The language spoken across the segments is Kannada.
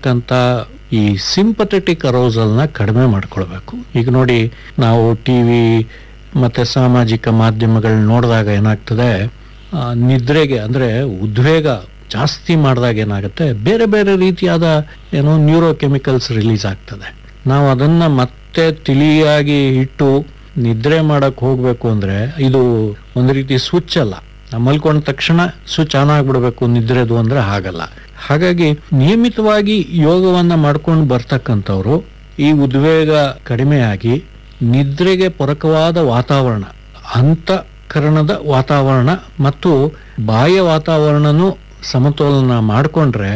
ಇರತಕ್ಕಂಥ ಈ ಸಿಂಪಥೆಟಿಕ್ ಅರೋಸಲ್ನ ಕಡಿಮೆ ಮಾಡ್ಕೊಳ್ಬೇಕು ಈಗ ನೋಡಿ ನಾವು ಟಿ ವಿ ಮತ್ತು ಸಾಮಾಜಿಕ ಮಾಧ್ಯಮಗಳನ್ನ ನೋಡಿದಾಗ ಏನಾಗ್ತದೆ ಆ, ನಿದ್ರೆಗೆ ಅಂದರೆ ಉದ್ವೇಗ ಜಾಸ್ತಿ ಮಾಡಿದಾಗ ಏನಾಗುತ್ತೆ ಬೇರೆ ಬೇರೆ ರೀತಿಯಾದ ಏನೋ ನ್ಯೂರೋ ಕೆಮಿಕಲ್ಸ್ ರಿಲೀಸ್ ಆಗ್ತದೆ ನಾವು ಅದನ್ನ ಮತ್ತೆ ತಿಳಿಯಾಗಿ ಇಟ್ಟು ನಿದ್ರೆ ಮಾಡಕ್ ಹೋಗ್ಬೇಕು ಅಂದ್ರೆ ಇದು ಒಂದು ರೀತಿ ಸ್ವಿಚ್ ಅಲ್ಲ ನಾವು ಮಲ್ಕೊಂಡ ತಕ್ಷಣ ಸ್ವಿಚ್ ಆನ್ ಆಗ್ಬಿಡ್ಬೇಕು ನಿದ್ರೆದು ಅಂದ್ರೆ ಹಾಗಲ್ಲ ಹಾಗಾಗಿ ನಿಯಮಿತವಾಗಿ ಯೋಗವನ್ನ ಮಾಡ್ಕೊಂಡು ಬರ್ತಕ್ಕಂಥವ್ರು ಈ ಉದ್ವೇಗ ಕಡಿಮೆಯಾಗಿ ನಿದ್ರೆಗೆ ಪೂರಕವಾದ ವಾತಾವರಣ ಅಂತಃಕರಣದ ವಾತಾವರಣ ಮತ್ತು ಬಾಹ್ಯ ವಾತಾವರಣನೂ ಸಮತೋಲನ ಮಾಡಿಕೊಂಡ್ರೆ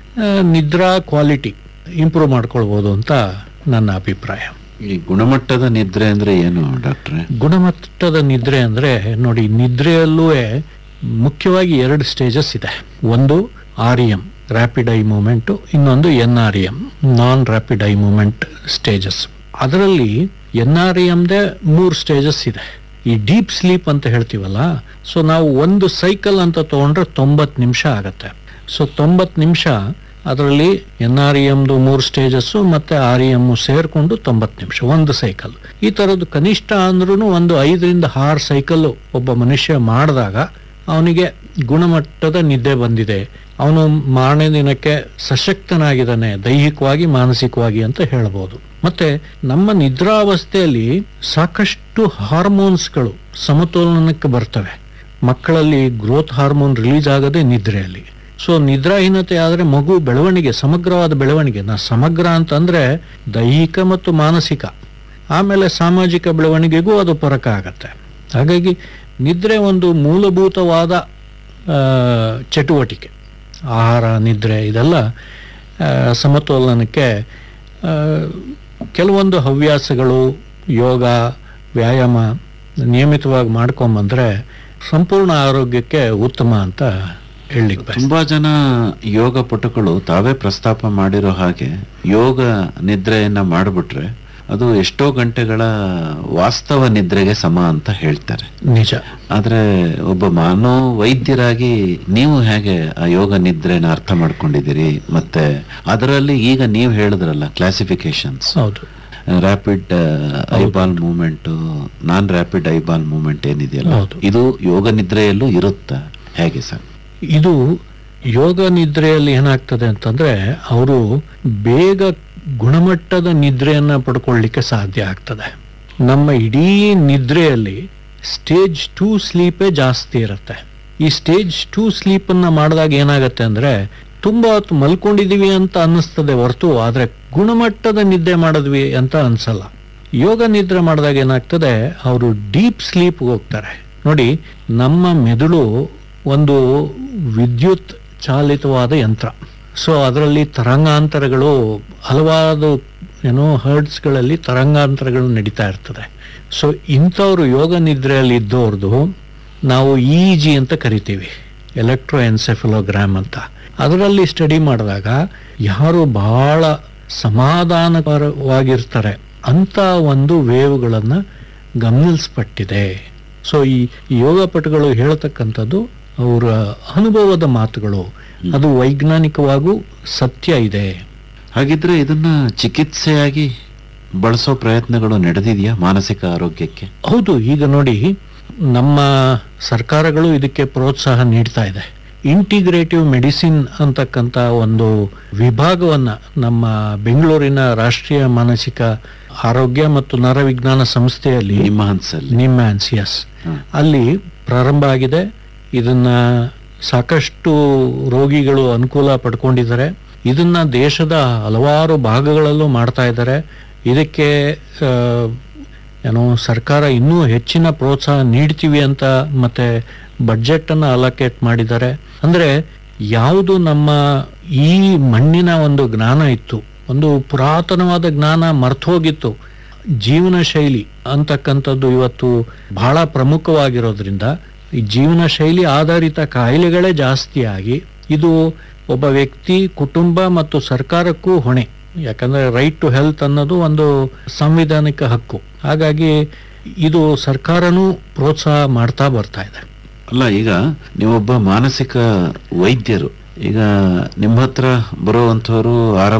ನಿದ್ರಾ ಕ್ವಾಲಿಟಿ ಇಂಪ್ರೂವ್ ಮಾಡ್ಕೊಳ್ಬೋದು ಅಂತ ನನ್ನ ಅಭಿಪ್ರಾಯ ಈ ಗುಣಮಟ್ಟದ ನಿದ್ರೆ ಅಂದ್ರೆ ಏನು ಡಾಕ್ಟ್ರೆ ಗುಣಮಟ್ಟದ ನಿದ್ರೆ ಅಂದ್ರೆ ನೋಡಿ ನಿದ್ರೆಯಲ್ಲೂ ಮುಖ್ಯವಾಗಿ ಎರಡು ಸ್ಟೇಜಸ್ ಇದೆ ಒಂದು R M rapid eye movement ಇನ್ನೊಂದು N R M non rapid eye movement stages ಅದರಲ್ಲಿ ಎನ್ ಆರ್ ಎಮ್ದೇ ಮೂರು ಸ್ಟೇಜಸ್ ಇದೆ ಈ ಡೀಪ್ ಸ್ಲೀಪ್ ಅಂತ ಹೇಳ್ತೀವಲ್ಲ ಸೊ ನಾವು ಒಂದು ಸೈಕಲ್ ಅಂತ ತಗೊಂಡ್ರೆ ತೊಂಬತ್ತು ನಿಮಿಷ ಆಗತ್ತೆ ಸೊ ತೊಂಬತ್ತು ನಿಮಿಷ ಅದರಲ್ಲಿ ಎನ್ ಆರ್ ಎಮ್ದು ಮೂರು ಸ್ಟೇಜಸ್ಸು ಮತ್ತೆ ಆರ್ ಇ ಎಮ್ ಸೇರ್ಕೊಂಡು ತೊಂಬತ್ತು ನಿಮಿಷ ಒಂದು ಸೈಕಲ್ ಈ ಥರದ್ದು ಕನಿಷ್ಠ ಅಂದ್ರೂ ಒಂದು ಐದರಿಂದ ಆರು ಸೈಕಲ್ ಒಬ್ಬ ಮನುಷ್ಯ ಮಾಡಿದಾಗ ಅವನಿಗೆ ಗುಣಮಟ್ಟದ ನಿದ್ದೆ ಬಂದಿದೆ ಅವನು ಮಾರನೇ ದಿನಕ್ಕೆ ಸಶಕ್ತನಾಗಿದ್ದಾನೆ ದೈಹಿಕವಾಗಿ ಮಾನಸಿಕವಾಗಿ ಅಂತ ಹೇಳ್ಬೋದು ಮತ್ತೆ ನಮ್ಮ ನಿದ್ರಾವಸ್ಥೆಯಲ್ಲಿ ಸಾಕಷ್ಟು ಹಾರ್ಮೋನ್ಸ್ಗಳು ಸಮತೋಲನಕ್ಕೆ ಬರ್ತವೆ ಮಕ್ಕಳಲ್ಲಿ ಗ್ರೋತ್ ಹಾರ್ಮೋನ್ ರಿಲೀಸ್ ಆಗದೆ ನಿದ್ರೆಯಲ್ಲಿ ಸೊ ನಿದ್ರಾಹೀನತೆ ಆದರೆ ಮಗು ಬೆಳವಣಿಗೆ ಸಮಗ್ರವಾದ ಬೆಳವಣಿಗೆ ನಾ ಸಮಗ್ರ ಅಂತಂದ್ರೆ ದೈಹಿಕ ಮತ್ತು ಮಾನಸಿಕ ಆಮೇಲೆ ಸಾಮಾಜಿಕ ಬೆಳವಣಿಗೆಗೂ ಅದು ಪರಕ ಆಗತ್ತೆ ಹಾಗಾಗಿ ನಿದ್ರೆ ಒಂದು ಮೂಲಭೂತವಾದ ಆ, ಚಟುವಟಿಕೆ ಆಹಾರ ನಿದ್ರೆ ಇದೆಲ್ಲ ಆ, ಸಮತೋಲನಕ್ಕೆ ಆ, ಕೆಲವೊಂದು ಹವ್ಯಾಸಗಳು ಯೋಗ ವ್ಯಾಯಾಮ ನಿಯಮಿತವಾಗಿ ಮಾಡ್ಕೊಂಬಂದ್ರೆ ಸಂಪೂರ್ಣ ಆರೋಗ್ಯಕ್ಕೆ ಉತ್ತಮ ಅಂತ ಹೇಳಲಿಕ್ಕೆ ಬಯಸ್ತೀನಿ. ತುಂಬಾ ಜನ ಯೋಗ ಪಟುಗಳು ತಾವೇ ಪ್ರಸ್ತಾಪ ಮಾಡಿರೋ ಹಾಗೆ ಯೋಗ ನಿದ್ರೆಯನ್ನ ಮಾಡಿಬಿಟ್ರೆ ಅದು ಎಷ್ಟೋ ಗಂಟೆಗಳ ವಾಸ್ತವ ನಿದ್ರೆಗೆ ಸಮ ಅಂತ ಹೇಳ್ತಾರೆ ನಿಜ ಆದ್ರೆ ಒಬ್ಬ ಮಾನೋ ವೈದ್ಯರಾಗಿ ನೀವು ಹೇಗೆ ಆ ಯೋಗ ನಿದ್ರೆನ ಅರ್ಥ ಮಾಡ್ಕೊಂಡಿದ್ದೀರಿ ಮತ್ತೆ ಅದರಲ್ಲಿ ಈಗ ನೀವು ಹೇಳಿದ್ರಲ್ಲ ಕ್ಲಾಸಿಫಿಕೇಶನ್ಸ್ ಹೌದು rapid eyeball movement non rapid eyeball movement ಏನಿದೆಯಲ್ಲ ಹೌದು. ಇದು ಯೋಗ ನಿದ್ರೆಯಲ್ಲೂ ಇರುತ್ತಾ ಹೇಗೆ ಸರ್ ಇದು ಯೋಗ ನಿದ್ರೆಯಲ್ಲಿ ಏನಾಗ್ತದೆ ಅಂತಂದ್ರೆ ಅವರು ಬೇಗ ಗುಣಮಟ್ಟದ ನಿದ್ರೆಯನ್ನ ಪಡ್ಕೊಳ್ಳಿಕ್ಕೆ ಸಾಧ್ಯ ಆಗ್ತದೆ ನಮ್ಮ ಇಡೀ ನಿದ್ರೆಯಲ್ಲಿ ಸ್ಟೇಜ್ ಟೂ ಸ್ಲೀಪೇ ಜಾಸ್ತಿ ಇರುತ್ತೆ ಈ ಸ್ಟೇಜ್ ಟೂ ಸ್ಲೀಪ್ ಅನ್ನ ಮಾಡಿದಾಗ ಏನಾಗತ್ತೆ ಅಂದ್ರೆ ತುಂಬಾ ಹೊತ್ತು ಮಲ್ಕೊಂಡಿದೀವಿ ಅಂತ ಅನ್ನಿಸ್ತದೆ ಹೊರತು ಆದ್ರೆ ಗುಣಮಟ್ಟದ ನಿದ್ದೆ ಮಾಡಿದ್ವಿ ಅಂತ ಅನ್ಸಲ್ಲ ಯೋಗ ನಿದ್ರೆ ಮಾಡಿದಾಗ ಏನಾಗ್ತದೆ ಅವರು ಡೀಪ್ ಸ್ಲೀಪ್ ಹೋಗ್ತಾರೆ ನೋಡಿ ನಮ್ಮ ಮೆದುಳು ಒಂದು ವಿದ್ಯುತ್ ಚಾಲಿತವಾದ ಯಂತ್ರ ಸೊ ಅದರಲ್ಲಿ ತರಂಗಾಂತರಗಳು ಹಲವಾರು ಏನೋ ಹರ್ಡ್ಸ್ಗಳಲ್ಲಿ ತರಂಗಾಂತರಗಳು ನಡೀತಾ ಇರ್ತದೆ ಸೊ ಇಂಥವ್ರು ಯೋಗ ನಿದ್ರೆಯಲ್ಲಿ ಇದ್ದವ್ರದ್ದು ನಾವು ಇ ಜಿ ಅಂತ ಕರಿತೀವಿ ಎಲೆಕ್ಟ್ರೋ ಎನ್ಸೆಫಲೋಗ್ರಾಮ್ ಅಂತ ಅದರಲ್ಲಿ ಸ್ಟಡಿ ಮಾಡಿದಾಗ ಯಾರು ಬಹಳ ಸಮಾಧಾನಕರವಾಗಿರ್ತಾರೆ ಅಂತ ಒಂದು ವೇವ್ಗಳನ್ನು ಗಮನಿಸಲ್ಪಟ್ಟಿದೆ ಸೊ ಈ ಯೋಗ ಪಟುಗಳು ಹೇಳ್ತಕ್ಕಂಥದ್ದು ಅವರ ಅನುಭವದ ಮಾತುಗಳು ಅದು ವೈಜ್ಞಾನಿಕವಾಗೂ ಸತ್ಯ ಇದೆ ಹಾಗಿದ್ರೆ ಇದನ್ನ ಚಿಕಿತ್ಸೆಯಾಗಿ ಬಳಸೋ ಪ್ರಯತ್ನಗಳು ನಡೆದಿದೆಯಾ ಮಾನಸಿಕ ಆರೋಗ್ಯಕ್ಕೆ ಹೌದು ಈಗ ನೋಡಿ ನಮ್ಮ ಸರ್ಕಾರಗಳು ಇದಕ್ಕೆ ಪ್ರೋತ್ಸಾಹ ನೀಡ್ತಾ ಇದೆ ಇಂಟಿಗ್ರೇಟಿವ್ ಮೆಡಿಸಿನ್ ಅಂತಕ್ಕಂಥ ಒಂದು ವಿಭಾಗವನ್ನ ನಮ್ಮ ಬೆಂಗಳೂರಿನ ರಾಷ್ಟ್ರೀಯ ಮಾನಸಿಕ ಆರೋಗ್ಯ ಮತ್ತು ನರವಿಜ್ಞಾನ ಸಂಸ್ಥೆಯಲ್ಲಿ ನಿಮ್ಮ ಹಂತದಲ್ಲಿ ನಿಮ್ಯಾನ್ಸ್ ಎಸ್ ಹ್ಮ್. ಅಲ್ಲಿ ಪ್ರಾರಂಭ ಆಗಿದೆ ಇದನ್ನ ಸಾಕಷ್ಟು ರೋಗಿಗಳು ಅನುಕೂಲ ಪಡ್ಕೊಂಡಿದ್ದಾರೆ ಇದನ್ನ ದೇಶದ ಹಲವಾರು ಭಾಗಗಳಲ್ಲೂ ಮಾಡ್ತಾ ಇದ್ದಾರೆ ಇದಕ್ಕೆ ಆ, ಏನೋ ಸರ್ಕಾರ ಇನ್ನೂ ಹೆಚ್ಚಿನ ಪ್ರೋತ್ಸಾಹ ನೀಡ್ತೀವಿ ಅಂತ ಮತ್ತೆ ಬಡ್ಜೆಟ್ ಅನ್ನ ಅಲೋಕೇಟ್ ಮಾಡಿದ್ದಾರೆ ಅಂದ್ರೆ ಯಾವುದು ನಮ್ಮ ಈ ಮಣ್ಣಿನ ಒಂದು ಜ್ಞಾನ ಇತ್ತು ಒಂದು ಪುರಾತನವಾದ ಜ್ಞಾನ ಮರ್ತೋಗಿತ್ತು ಜೀವನ ಶೈಲಿ ಅಂತಕ್ಕಂಥದ್ದು ಇವತ್ತು ಬಹಳ ಪ್ರಮುಖವಾಗಿರೋದ್ರಿಂದ ಈ ಜೀವನ ಶೈಲಿ ಆಧಾರಿತ ಕಾಯಿಲೆಗಳೇ ಜಾಸ್ತಿ ಆಗಿ ಇದು ಒಬ್ಬ ವ್ಯಕ್ತಿ ಕುಟುಂಬ ಮತ್ತು ಸರ್ಕಾರಕ್ಕೂ ಹೊಣೆ ಯಾಕಂದ್ರೆ ರೈಟ್ ಟು ಹೆಲ್ತ್ ಅನ್ನೋದು ಒಂದು ಸಂವಿಧಾನಿಕ ಹಕ್ಕು ಹಾಗಾಗಿ ಇದು ಸರ್ಕಾರನೂ ಪ್ರೋತ್ಸಾಹ ಮಾಡ್ತಾ ಬರ್ತಾ ಇದೆ ಅಲ್ಲ ಈಗ ನೀವೊಬ್ಬ ಮಾನಸಿಕ ವೈದ್ಯರು ಈಗ ನಿಮ್ಮ ಹತ್ರ ಬರುವಂಥವ್ರು ಆರಂಭ